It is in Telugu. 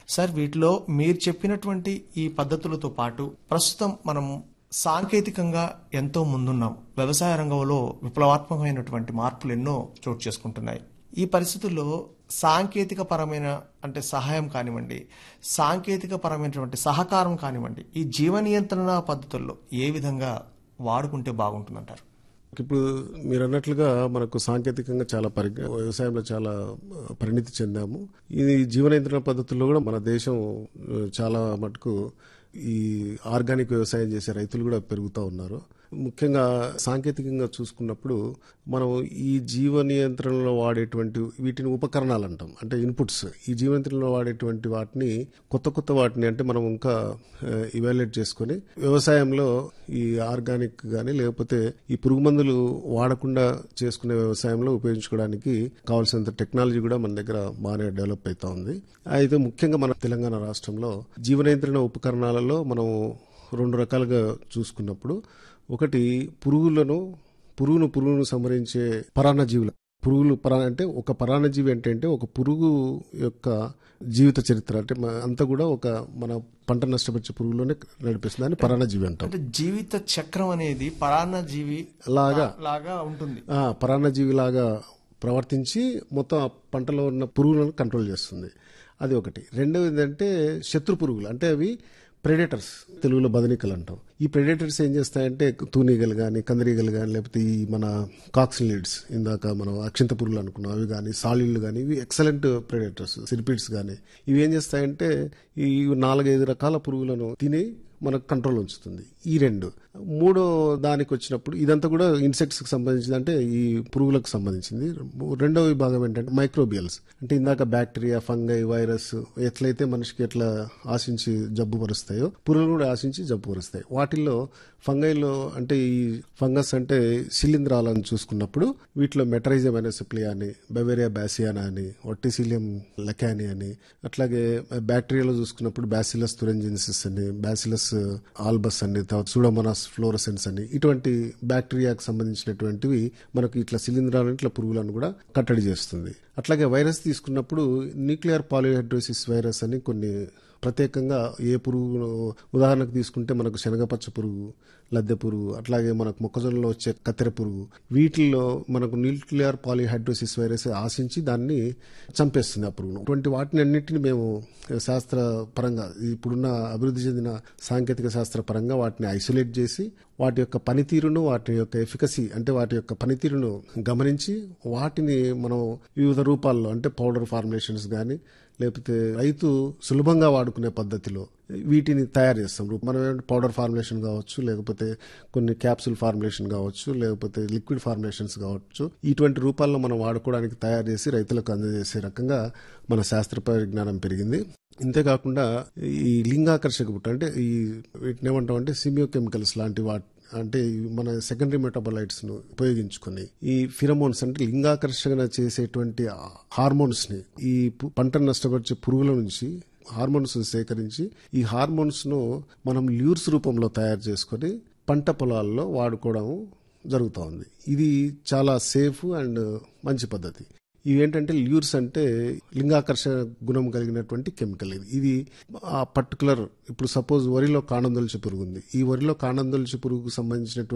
సార్ వీటిలో మీరు చెప్పినటువంటి ఈ పద్ధతులతో పాటు ప్రస్తుతం మనం సాంకేతికంగా ఎంతో ముందున్నాం వ్యవసాయ రంగంలో విప్లవాత్మకమైనటువంటి మార్పులు ఎన్నో చోటు చేసుకుంటున్నాయి ఈ పరిస్థితుల్లో సాంకేతిక పరమైన అంటే సహాయం కానివ్వండి సాంకేతిక పరమైనటువంటి సహకారం కానివ్వండి ఈ జీవ నియంత్రణ పద్ధతుల్లో ఏ విధంగా వాడుకుంటే బాగుంటుందంటారు ఇప్పుడు మీరు అన్నట్లుగా మనకు సాంకేతికంగా చాలా పరి వ్యవసాయంలో చాలా ఆ, పరిణితి చెందాము ఇది జీవన నియంత్రణ పద్ధతుల్లో కూడా మన దేశం ఆ, చాలా మటుకు ఈ ఆర్గానిక్ వ్యవసాయం చేసే రైతులు కూడా పెరుగుతూ ఉన్నారు ముఖ్యంగా సాంకేతికంగా చూసుకున్నప్పుడు మనం ఈ జీవ నియంత్రణలో వాడేటువంటి వీటిని ఉపకరణాలు అంటాం అంటే ఇన్పుట్స్ ఈ జీవ నియంత్రణలో వాడేటువంటి వాటిని కొత్త కొత్త వాటిని అంటే మనం ఇంకా ఇవాల్యుయేట్ చేసుకొని వ్యవసాయంలో ఈ ఆర్గానిక్ కానీ లేకపోతే ఈ పురుగు మందులు వాడకుండా చేసుకునే వ్యవసాయంలో ఉపయోగించుకోవడానికి కావాల్సినంత టెక్నాలజీ కూడా మన దగ్గర బాగానే డెవలప్ అవుతా ఉంది అయితే ముఖ్యంగా మన తెలంగాణ రాష్ట్రంలో జీవ నియంత్రణ ఉపకరణాలలో మనం రెండు రకాలుగా చూసుకున్నప్పుడు ఒకటి పురుగులను పురుగును పురుగును సంహరించే పరాన్నజీవులు పురుగులు పరా అంటే ఒక పరాన్నజీవి అంటే అంటే ఒక పురుగు యొక్క జీవిత చరిత్ర అంటే మ- అంతా కూడా ఒక మన పంట నష్టపరిచే పురుగులోనే నడిపిస్తుంది అని పరాన్నజీవి అంటాం అంటే జీవిత చక్రం అనేది పరాన్న జీవి లాగా లాగా ఉంటుంది ఆ, పరాన్నజీవి లాగా ప్రవర్తించి మొత్తం ఆ పంటలో ఉన్న పురుగులను కంట్రోల్ చేస్తుంది అది ఒకటి రెండవది ఏంటంటే శత్రు పురుగులు అంటే అవి ప్రెడేటర్స్ తెలుగులో బదనికలు అంటాం ఈ ప్రెడేటర్స్ ఏం చేస్తాయంటే తూనీగలు కానీ కందిరీగలు కానీ లేకపోతే ఈ మన కాక్సిలిడ్స్ ఇందాక మనం అక్షింత పురుగులు అనుకున్నాం అవి కానీ సాలిళ్ళు కానీ ఇవి ఎక్సలెంట్ ప్రెడేటర్స్ సిరిపిడ్స్ కానీ ఇవి ఏం చేస్తాయంటే ఈ నాలుగైదు రకాల పురుగులను తిని మనకు కంట్రోల్ ఉంచుతుంది ఈ రెండు మూడో దానికి వచ్చినప్పుడు ఇదంతా కూడా ఇన్సెక్ట్స్ కి సంబంధించింది అంటే ఈ పురుగులకు సంబంధించింది రెండో విభాగం ఏంటంటే మైక్రోబియల్స్ అంటే ఇందాక బ్యాక్టీరియా ఫంగై వైరస్ ఎట్లయితే మనిషికి ఎట్లా ఆశించి జబ్బు పరుస్తాయో పురుగులు కూడా ఆశించి జబ్బు పరుస్తాయి వాటిల్లో ఫంగైలో అంటే ఈ ఫంగస్ అంటే శిలీంధ్రాలను చూసుకున్నప్పుడు వీటిలో మెటరైజం అనే సిప్లియా అని బెవేరియా బ్యాసియానా అని ఒట్టిసిలియం లెకాని అని అట్లాగే బ్యాక్టీరియాలో చూసుకున్నప్పుడు బ్యాసిలస్ తురెంజిన్సిస్ అని బ్యాసిలస్ ఆల్బస్ అని తర్వాత సూడోమోనాస్ ఫ్లోరసెన్స్ అని ఇటువంటి బ్యాక్టీరియాకి సంబంధించినటువంటివి మనకు ఇట్లా శిలీంధ్రాలను ఇట్లా పురుగులను కూడా కట్టడి చేస్తుంది అట్లాగే వైరస్ తీసుకున్నప్పుడు న్యూక్లియర్ పాలిహైడ్రోసిస్ వైరస్ అని కొన్ని ప్రత్యేకంగా ఏ పురుగు ఉదాహరణకు తీసుకుంటే మనకు శనగపచ్చ పురుగు లద్దె పురుగు అట్లాగే మనకు మొక్కజొన్నలో వచ్చే కత్తెర పురుగు వీటిల్లో మనకు న్యూక్లియర్ పాలిహైడ్రోసిస్ వైరస్ ఆశించి దాన్ని చంపేస్తుంది ఆ పురుగును అటువంటి వాటిని అన్నింటిని మేము శాస్త్ర పరంగా ఇప్పుడున్న అభివృద్ధి చెందిన సాంకేతిక శాస్త్ర పరంగా వాటిని ఐసోలేట్ చేసి వాటి యొక్క పనితీరును వాటి యొక్క ఎఫికసీ అంటే వాటి యొక్క పనితీరును గమనించి వాటిని మనం వివిధ రూపాల్లో అంటే పౌడర్ ఫార్ములేషన్స్ కానీ లేకపోతే రైతు సులభంగా వాడుకునే పద్ధతిలో వీటిని తయారు చేస్తాం మనం ఏంటంటే పౌడర్ ఫార్ములేషన్ కావచ్చు లేకపోతే కొన్ని క్యాప్సూల్ ఫార్ములేషన్ కావచ్చు లేకపోతే లిక్విడ్ ఫార్ములేషన్స్ కావచ్చు ఇటువంటి రూపాల్లో మనం వాడుకోవడానికి తయారు చేసి రైతులకు అందజేసే రకంగా మన శాస్త్ర పరిజ్ఞానం పెరిగింది ఇంతేకాకుండా ఈ లింగాకర్షక బుట్ట అంటే ఈ వీటిని ఏమంటాం అంటే సిమియోకెమికల్స్ లాంటి వాటి అంటే ఈ మన సెకండరీ మెటాబలైట్స్ ను ఉపయోగించుకొని ఈ ఫిరమోన్స్ అంటే లింగాకర్షణ చేసేటువంటి హార్మోన్స్ ని ఈ పు- పంటను నష్టపరిచే పురుగుల నుంచి హార్మోన్స్ సేకరించి ఈ హార్మోన్స్ ను మనం ల్యూర్స్ రూపంలో తయారు చేసుకొని పంట పొలాల్లో వాడుకోవడం జరుగుతూ ఉంది ఇది చాలా సేఫ్ అండ్ మంచి పద్ధతి ఇవి ఏంటంటే ల్యూర్స్ అంటే లింగాకర్షణ గుణం కలిగినటువంటి కెమికల్ ఇది ఇది ఆ పర్టికులర్ ఇప్పుడు సపోజ్ వరిలో కాండం దొలిచి పురుగు ఉంది ఈ వరిలో కాండం దొలిచి పురుగుకు సంబంధించినటువంటి